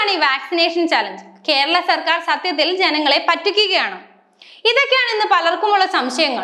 എന്താണ് ഈ vaccination challenge Kerala സർക്കാർ സത്യത്തിൽ ജനങ്ങളെ പറ്റിക്കുകയാണ് ഇതൊക്കെയാണ് ഇന്ന് പലർക്കുമുള്ള സംശയങ്ങൾ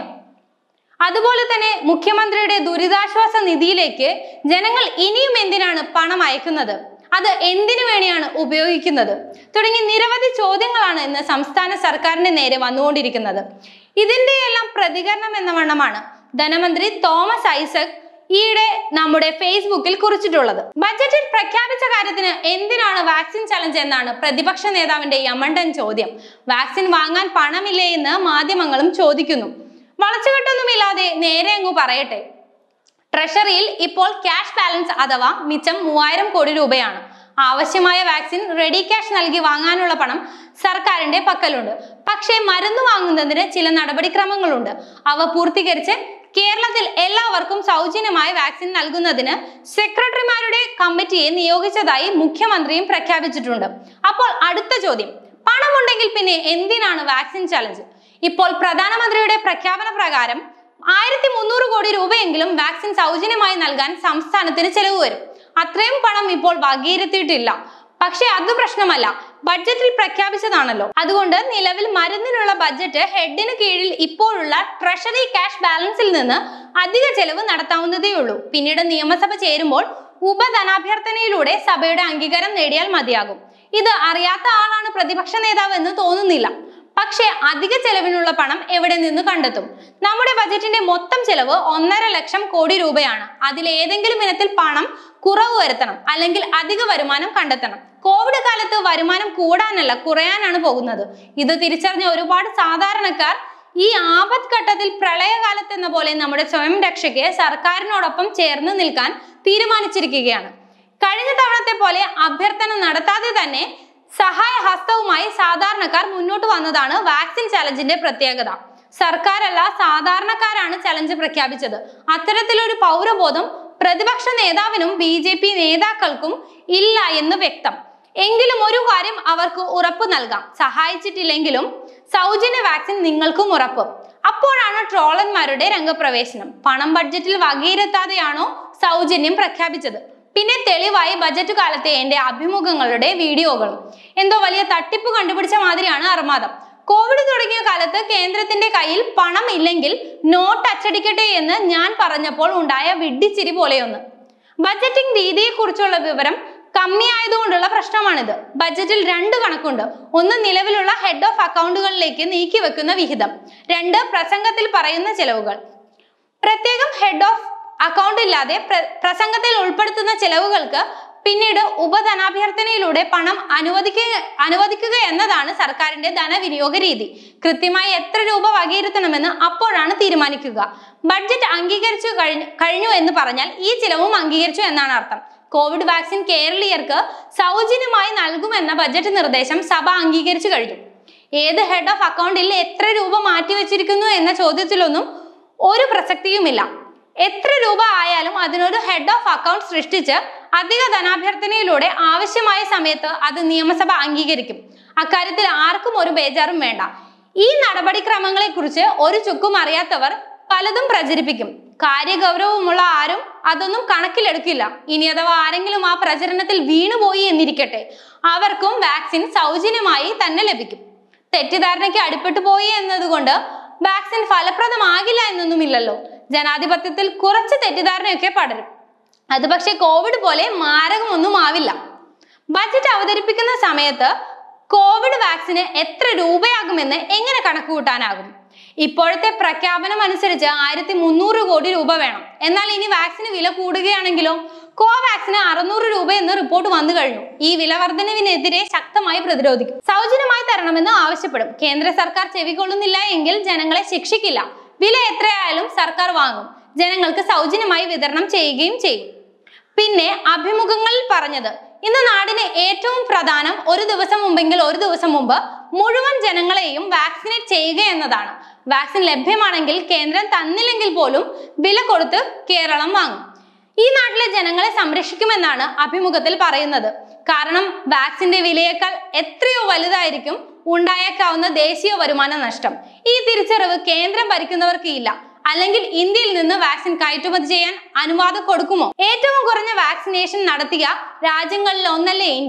അതുപോലെ തന്നെ മുഖ്യമന്ത്രിയുടെ ദുരിതാശ്വാസ നിധിയിലേക്ക് ജനങ്ങൾ ഇനിയും എന്തിനാണ് പണം അയക്കുന്നത് അത് എന്തിനു വേണ്ടിയാണ് ഉപയോഗിക്കുന്നത് തുടങ്ങി നിരവധി ചോദ്യങ്ങളാണ് ഇന്ന് സംസ്ഥാന സർക്കാരിന്റെ നേരെ വന്നുകൊണ്ടിരിക്കുന്നത് ഇതിന്റെയെല്ലാം പ്രതികരണം എന്ന വണ്ണമാണ് ധനമന്ത്രി തോമസ് ഐസക് ഈയിടെ നമ്മുടെ ഫേസ്ബുക്കിൽ കുറിച്ചിട്ടുള്ളത് ബജറ്റിൽ പ്രഖ്യാപിച്ച കാര്യത്തിന് എന്തിനാണ് വാക്സിൻ ചലഞ്ച് എന്നാണ് പ്രതിപക്ഷ നേതാവിന്റെ യമണ്ടൻ ചോദ്യം വാക്സിൻ വാങ്ങാൻ പണമില്ലേ എന്ന് മാധ്യമങ്ങളും ചോദിക്കുന്നു വളച്ചുകെട്ടൊന്നുമില്ലാതെ നേരെ അങ്ങ് പറയട്ടെ ട്രഷറിയിൽ ഇപ്പോൾ ക്യാഷ് ബാലൻസ് അഥവാ മിച്ചം മൂവായിരം കോടി രൂപയാണ് ആവശ്യമായ വാക്സിൻ റെഡി ക്യാഷ് നൽകി വാങ്ങാനുള്ള പണം സർക്കാരിന്റെ പക്കലുണ്ട് പക്ഷേ മരുന്ന് വാങ്ങുന്നതിന് ചില നടപടിക്രമങ്ങളുണ്ട് അവ പൂർത്തീകരിച്ച് കേരളത്തിൽ എല്ലാവർക്കും സൗജന്യമായ വാക്സിൻ നൽകുന്നതിന് സെക്രട്ടറിമാരുടെ കമ്മിറ്റിയെ നിയോഗിച്ചതായി മുഖ്യമന്ത്രിയും പ്രഖ്യാപിച്ചിട്ടുണ്ട് അപ്പോൾ അടുത്ത ചോദ്യം പണമുണ്ടെങ്കിൽ പിന്നെ എന്തിനാണ് വാക്സിൻ ചലഞ്ച് ഇപ്പോൾ പ്രധാനമന്ത്രിയുടെ പ്രഖ്യാപന പ്രകാരം ആയിരത്തി മുന്നൂറ് കോടി രൂപയെങ്കിലും വാക്സിൻ സൗജന്യമായി നൽകാൻ സംസ്ഥാനത്തിന് ചെലവ് വരും അത്രയും പണം ഇപ്പോൾ വകയിരുത്തിയിട്ടില്ല പക്ഷേ അത് പ്രശ്നമല്ല ബഡ്ജറ്റിൽ പ്രഖ്യാപിച്ചതാണല്ലോ അതുകൊണ്ട് നിലവിൽ മരുന്നിനുള്ള ബഡ്ജറ്റ് ഹെഡിന് കീഴിൽ ഇപ്പോഴുള്ള ട്രഷറി ക്യാഷ് ബാലൻസിൽ നിന്ന് അധിക ചെലവ് നടത്താവുന്നതേ ഉള്ളൂ പിന്നീട് നിയമസഭ ചേരുമ്പോൾ ഉപധനാഭ്യർത്ഥനയിലൂടെ സഭയുടെ അംഗീകാരം നേടിയാൽ മതിയാകും ഇത് അറിയാത്ത ആളാണ് പ്രതിപക്ഷ നേതാവ് എന്ന് തോന്നുന്നില്ല പക്ഷേ അധിക ചെലവിനുള്ള പണം എവിടെ നിന്ന് കണ്ടെത്തും നമ്മുടെ ബജറ്റിന്റെ മൊത്തം ചെലവ് ഒന്നര ലക്ഷം കോടി രൂപയാണ് അതിൽ ഏതെങ്കിലും ഇനത്തിൽ പണം കുറവ് വരുത്തണം അല്ലെങ്കിൽ അധിക വരുമാനം കണ്ടെത്തണം കോവിഡ് കാലത്ത് വരുമാനം കൂടാനല്ല കുറയാനാണ് പോകുന്നത് ഇത് തിരിച്ചറിഞ്ഞ ഒരുപാട് സാധാരണക്കാർ ഈ ആപത് ഘട്ടത്തിൽ പ്രളയകാലത്ത് എന്ന പോലെ നമ്മുടെ സ്വയം രക്ഷയ്ക്ക് സർക്കാരിനോടൊപ്പം ചേർന്ന് നിൽക്കാൻ തീരുമാനിച്ചിരിക്കുകയാണ് കഴിഞ്ഞ തവണത്തെ പോലെ അഭ്യർത്ഥന നടത്താതെ തന്നെ സഹായ ഹസ്തവുമായി സാധാരണക്കാർ മുന്നോട്ട് വന്നതാണ് വാക്സിൻ ചലഞ്ചിന്റെ പ്രത്യേകത സർക്കാരല്ല സാധാരണക്കാരാണ് ചലഞ്ച് പ്രഖ്യാപിച്ചത് അത്തരത്തിലൊരു പൗരബോധം പ്രതിപക്ഷ നേതാവിനും ബി ജെ പി നേതാക്കൾക്കും ഇല്ല എന്ന് വ്യക്തം എങ്കിലും ഒരു കാര്യം അവർക്ക് ഉറപ്പ് നൽകാം സഹായിച്ചിട്ടില്ലെങ്കിലും സൗജന്യ വാക്സിൻ നിങ്ങൾക്കും ഉറപ്പ് അപ്പോഴാണ് ട്രോളന്മാരുടെ രംഗപ്രവേശനം പണം ബഡ്ജറ്റിൽ വകയിരുത്താതെയാണോ സൗജന്യം പ്രഖ്യാപിച്ചത് പിന്നെ തെളിവായി ബജറ്റ് കാലത്തെ എന്റെ അഭിമുഖങ്ങളുടെ വീഡിയോകളും എന്തോ വലിയ തട്ടിപ്പ് കണ്ടുപിടിച്ച മാതിരിയാണ് അർമാദം കോവിഡ് തുടങ്ങിയ കാലത്ത് കേന്ദ്രത്തിന്റെ കയ്യിൽ പണം ഇല്ലെങ്കിൽ നോട്ട് അച്ചടിക്കട്ടെ എന്ന് ഞാൻ പറഞ്ഞപ്പോൾ ഉണ്ടായ വിഡ്ഢിച്ചിരി പോലെയൊന്ന് ബജറ്റിംഗ് രീതിയെക്കുറിച്ചുള്ള വിവരം കമ്മിയായതുകൊണ്ടുള്ള പ്രശ്നമാണിത് ബജറ്റിൽ രണ്ട് കണക്കുണ്ട് ഒന്ന് നിലവിലുള്ള ഹെഡ് ഓഫ് അക്കൗണ്ടുകളിലേക്ക് നീക്കി വെക്കുന്ന വിഹിതം രണ്ട് പ്രസംഗത്തിൽ പറയുന്ന ചെലവുകൾ പ്രത്യേകം ഹെഡ് ഓഫ് അക്കൗണ്ട് ഇല്ലാതെ പ്ര- പ്രസംഗത്തിൽ ഉൾപ്പെടുത്തുന്ന ചെലവുകൾക്ക് പിന്നീട് ഉപധനാഭ്യർത്ഥനയിലൂടെ പണം അനുവദിക്കുക അനുവദിക്കുക എന്നതാണ് സർക്കാരിന്റെ ധനവിനിയോഗ രീതി കൃത്യമായി എത്ര രൂപ വകയിരുത്തണമെന്ന് അപ്പോഴാണ് തീരുമാനിക്കുക ബഡ്ജറ്റ് അംഗീകരിച്ചു കഴിഞ്ഞു കഴിഞ്ഞു എന്ന് പറഞ്ഞാൽ ഈ ചിലവും അംഗീകരിച്ചു എന്നാണ് അർത്ഥം കോവിഡ് വാക്സിൻ കേരളീയർക്ക് സൗജന്യമായി നൽകുമെന്ന ബജറ്റ് നിർദ്ദേശം സഭ അംഗീകരിച്ചു കഴിഞ്ഞു ഏത് ഹെഡ് ഓഫ് അക്കൗണ്ടിൽ എത്ര രൂപ മാറ്റിവെച്ചിരിക്കുന്നു എന്ന ചോദ്യത്തിലൊന്നും ഒരു പ്രസക്തിയുമില്ല എത്ര രൂപ ആയാലും അതിനൊരു ഹെഡ് ഓഫ് അക്കൗണ്ട് സൃഷ്ടിച്ച് അധിക ധനാഭ്യർത്ഥനയിലൂടെ ആവശ്യമായ സമയത്ത് അത് നിയമസഭ അംഗീകരിക്കും അക്കാര്യത്തിൽ ആർക്കും ഒരു ബേജാറും വേണ്ട ഈ നടപടിക്രമങ്ങളെ കുറിച്ച് ഒരു ചുക്കും അറിയാത്തവർ പലതും പ്രചരിപ്പിക്കും കാര്യഗൗരവമുള്ള ആരും അതൊന്നും കണക്കിലെടുക്കില്ല ഇനി അഥവാ ആരെങ്കിലും ആ പ്രചരണത്തിൽ വീണുപോയി എന്നിരിക്കട്ടെ അവർക്കും വാക്സിൻ സൗജന്യമായി തന്നെ ലഭിക്കും തെറ്റിദ്ധാരണയ്ക്ക് അടിപ്പെട്ടു പോയി എന്നതുകൊണ്ട് വാക്സിൻ ഫലപ്രദമാകില്ല എന്നൊന്നുമില്ലല്ലോ ജനാധിപത്യത്തിൽ കുറച്ച് തെറ്റിദ്ധാരണയൊക്കെ പടരും അത് പക്ഷേ കോവിഡ് പോലെ മാരകമൊന്നും ആവില്ല ബജറ്റ് അവതരിപ്പിക്കുന്ന സമയത്ത് കോവിഡ് വാക്സിന് എത്ര രൂപയാകുമെന്ന് എങ്ങനെ കണക്ക് കൂട്ടാനാകും ഇപ്പോഴത്തെ പ്രഖ്യാപനം അനുസരിച്ച് ആയിരത്തി മുന്നൂറ് കോടി രൂപ വേണം എന്നാൽ ഇനി വാക്സിന് വില കൂടുകയാണെങ്കിലോ കോവാക്സിന് അറുന്നൂറ് രൂപ എന്ന് റിപ്പോർട്ട് വന്നു കഴിഞ്ഞു ഈ വില വർധനവിനെതിരെ ശക്തമായി പ്രതിരോധിക്കും സൗജന്യമായി തരണമെന്ന് ആവശ്യപ്പെടും കേന്ദ്ര സർക്കാർ ചെവികൊള്ളുന്നില്ല എങ്കിൽ ജനങ്ങളെ ശിക്ഷിക്കില്ല വില എത്രയായാലും സർക്കാർ വാങ്ങും ജനങ്ങൾക്ക് സൗജന്യമായി വിതരണം ചെയ്യുകയും ചെയ്യും പിന്നെ അഭിമുഖങ്ങളിൽ പറഞ്ഞത് ഇന്ന് നാടിന് ഏറ്റവും പ്രധാനം ഒരു ദിവസം മുമ്പെങ്കിൽ ഒരു ദിവസം മുമ്പ് മുഴുവൻ ജനങ്ങളെയും വാക്സിനേറ്റ് ചെയ്യുക എന്നതാണ് വാക്സിൻ ലഭ്യമാണെങ്കിൽ കേന്ദ്രം തന്നില്ലെങ്കിൽ പോലും വില കൊടുത്ത് കേരളം വാങ്ങും ഈ നാട്ടിലെ ജനങ്ങളെ സംരക്ഷിക്കുമെന്നാണ് അഭിമുഖത്തിൽ പറയുന്നത് കാരണം വാക്സിന്റെ വിലയേക്കാൾ എത്രയോ വലുതായിരിക്കും ഉണ്ടായേക്കാവുന്ന ദേശീയ വരുമാന നഷ്ടം ഈ തിരിച്ചറിവ് കേന്ദ്രം ഭരിക്കുന്നവർക്ക് ഇല്ല അല്ലെങ്കിൽ ഇന്ത്യയിൽ നിന്ന് വാക്സിൻ കയറ്റുമതി ചെയ്യാൻ അനുവാദം കൊടുക്കുമോ ഏറ്റവും കുറഞ്ഞ വാക്സിനേഷൻ നടത്തിയ രാജ്യങ്ങളിൽ ഒന്നല്ലേ ഇന്ത്യ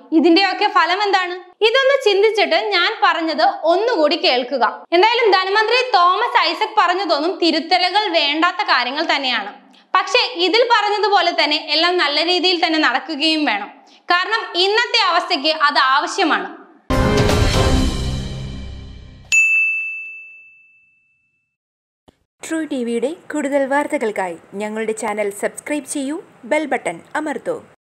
ഇതിന്റെയൊക്കെ ഫലം എന്താണ് ഇതൊന്ന് ചിന്തിച്ചിട്ട് ഞാൻ പറഞ്ഞത് ഒന്നുകൂടി കേൾക്കുക എന്തായാലും ധനമന്ത്രി തോമസ് ഐസക് പറഞ്ഞതൊന്നും തിരുത്തലുകൾ വേണ്ടാത്ത കാര്യങ്ങൾ തന്നെയാണ് പക്ഷെ ഇതിൽ പറഞ്ഞതുപോലെ തന്നെ എല്ലാം നല്ല രീതിയിൽ തന്നെ നടക്കുകയും വേണം കാരണം ഇന്നത്തെ അവസ്ഥയ്ക്ക് അത് ആവശ്യമാണ് ട്രൂ ടി വിയുടെ കൂടുതൽ വാർത്തകൾക്കായി ഞങ്ങളുടെ ചാനൽ സബ്സ്ക്രൈബ് ചെയ്യൂ ബെൽ ബട്ടൺ അമർത്തൂ